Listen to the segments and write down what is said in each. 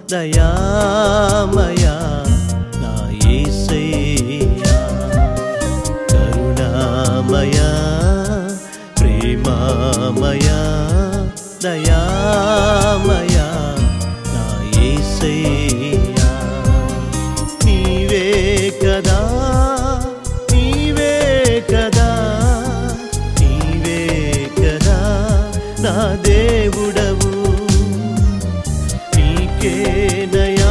దయామయా నా యేసయ్యా కరుణామయా ప్రేమామయా దయామయా నా యేసయ్యా నీవే కదా నీవే కదా నీవే కదా నా దేవుడవు నీకేనయా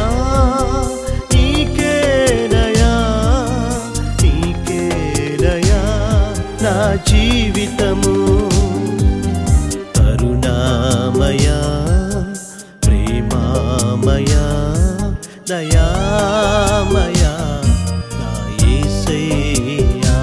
నీకేనయా నీకేనయా నా జీవితము కరుణామయా ప్రేమామయా దయామయా నా యేసయ్యా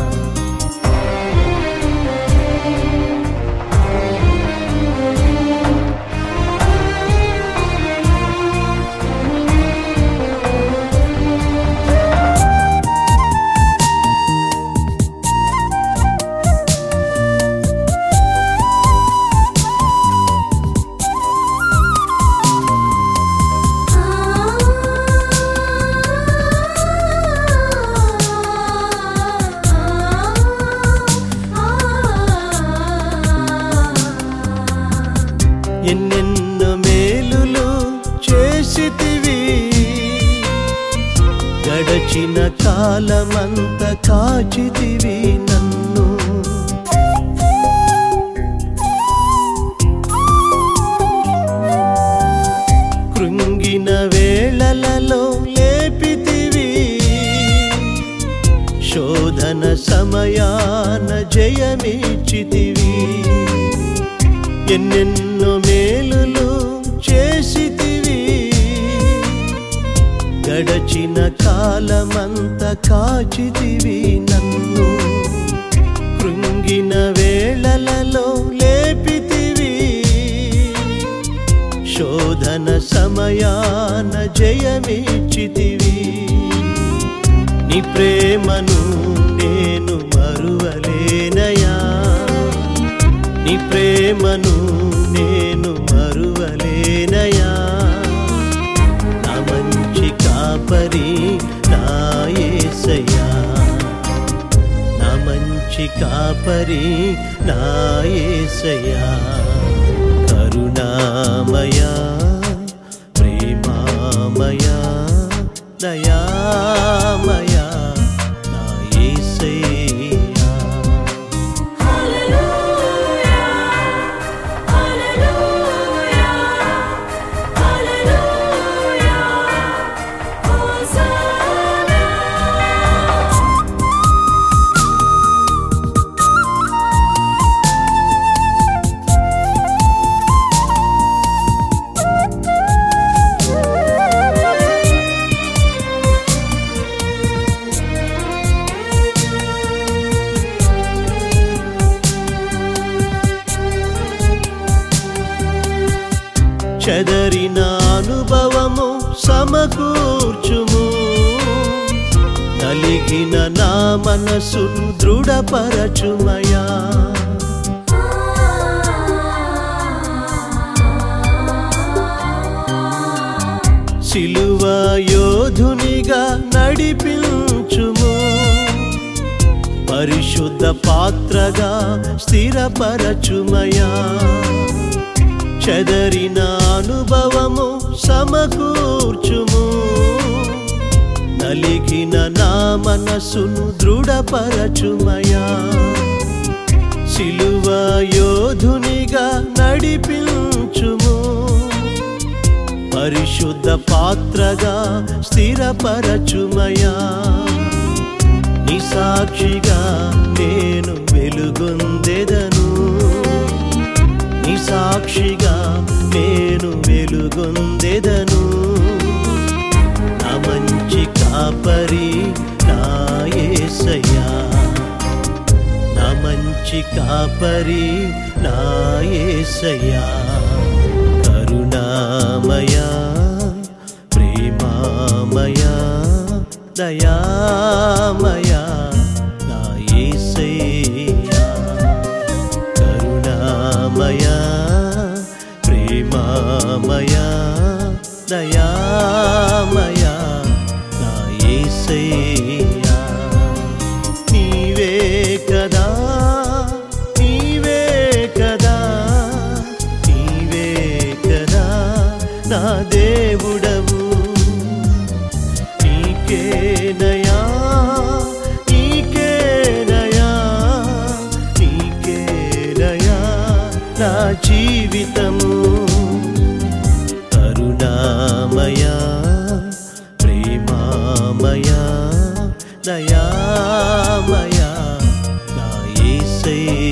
ఎన్నెన్నో మేలులు చేసితివి గడచిన కాలమంత కాచితివి నన్ను కృంగిన వేళలలో లేపితివి శోధన సమయాన జయమిచ్చితివి ఎన్నెన్నో మేలులు చేసితివి గడచిన కాలమంత కాచితివి నన్ను కృంగిన వేళలలో లేపితివి శోధన సమయాన జయమిచ్చితివి నీ ప్రేమను నేను మరువలేనయా నీ ప్రేమను నేను మరువలేనయా నా మంచి కాపరి నా యేసయ్యా నా మంచి కాపరి నా యేసయ్యా కరుణామయా ప్రేమామయా దయామయా నా యేసయ్యా చెదరిన అనుభవము సమకూర్చుము నలిగిన నా మనసును దృఢపరచుమయా సిలువ యోధునిగా నడిపించుము పరిశుద్ధ పాత్రగా స్థిరపరచుమయా చెదరిన అనుభవము సమకూర్చుము నలిగిన నా మనసును దృఢపరచుమయా సిలువ యోధునిగా నడిపించుము పరిశుద్ధ పాత్రగా స్థిరపరచుమయా నీ సాక్షిగా నేను వెలుగొందెదను నీ సాక్షిగా నేను వెలుగొందెదను నా మంచి కాపరి నా యేసయ్యా నా మంచి కాపరి నా యేసయ్యా కరుణామయా ప్రేమామయా దయామయా నా యేసయ్యా కరుణామయా ప్రేమామయా దయామయా నా యేసయ్యా నీవే కదా నీవే కదా నీవే కదా నా దేవుడవు నీకేనయా నీకేనయా నీకేనయా నా జీవితము కరుణామయా ప్రేమామయా దయామయా నా యేసయ్యా